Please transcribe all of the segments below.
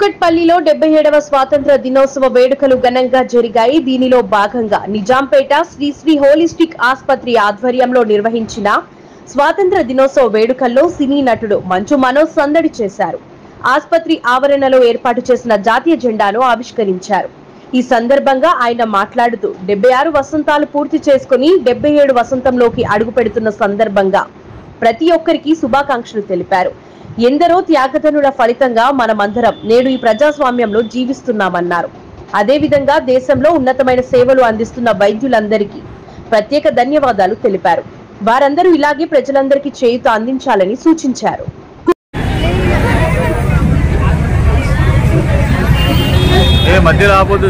కూకట్పల్లిలో డెబ్బై ఏడవ స్వాతంత్ర దినోత్సవ వేడుకలు ఘనంగా జరిగాయి దీనిలో భాగంగా నిజాంపేట శ్రీ శ్రీ హోలిస్టిక్ ఆసుపత్రి ఆధ్వర్యంలో నిర్వహించిన స్వాతంత్ర దినోత్సవ వేడుకల్లో సినీ నటుడు మంచు మనోజ్ సందడి చేశారు ఆసుపత్రి ఆవరణలో ఏర్పాటు చేసిన జాతీయ జెండాను ఆవిష్కరించారు ఈ సందర్భంగా ఆయన మాట్లాడుతూ డెబ్బై ఆరు వసంతాలు పూర్తి చేసుకుని డెబ్బై ఏడు వసంతంలోకి అడుగు పెడుతున్న సందర్భంగా ప్రతి ఒక్కరికి శుభాకాంక్షలు తెలిపారు ఎందరో త్యాగతనుల ఫలితంగా మనమందరం నేడు ఈ ప్రజాస్వామ్యంలో జీవిస్తున్నామన్నారు అదేవిధంగా దేశంలో ఉన్నతమైన సేవలు అందిస్తున్న వైద్యులందరికీ ప్రత్యేక ధన్యవాదాలు తెలిపారు వారందరూ ఇలాగే ప్రజలందరికీ చేయూత అందించాలని సూచించారు ఏ మధ్య రాకపోతే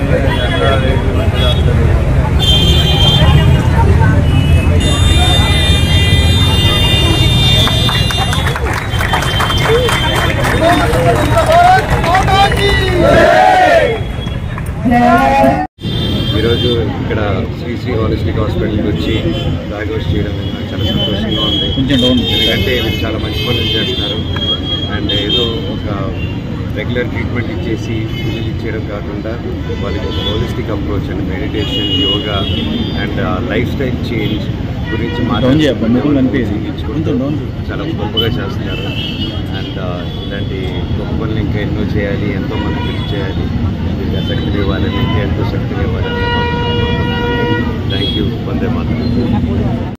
ఈరోజు ఇక్కడ శ్రీ శ్రీ హాలిస్టిక్ హాస్పిటల్కి వచ్చి డయాగ్నోస్ చేయడం నాకు చాలా సంతోషంగా ఉంది ఎందుకంటే వీళ్ళు చాలా మంచి పనులు చేస్తున్నారు అండ్ ఏదో ఒక రెగ్యులర్ ట్రీట్మెంట్ ఇచ్చేసి పూజలు ఇచ్చేయడం కాకుండా వాళ్ళకి ఒక holistic approach and meditation yoga and lifestyle change గురించి Down చేయబ్బా, మీకు కనిపించదు. మాట్లాడుతూ చాలా గొప్పగా చేస్తున్నారు అండ్ ఇలాంటి గొప్ప పనులు ఇంకా ఎన్నో చేయాలి ఎంతో మంది కృషి చేయాలి ఇంకా శక్తిని ఇవ్వాలని ఇంకా ఎంతో శక్తిని ఇవ్వాలని థ్యాంక్ యూ వందే మాత్రం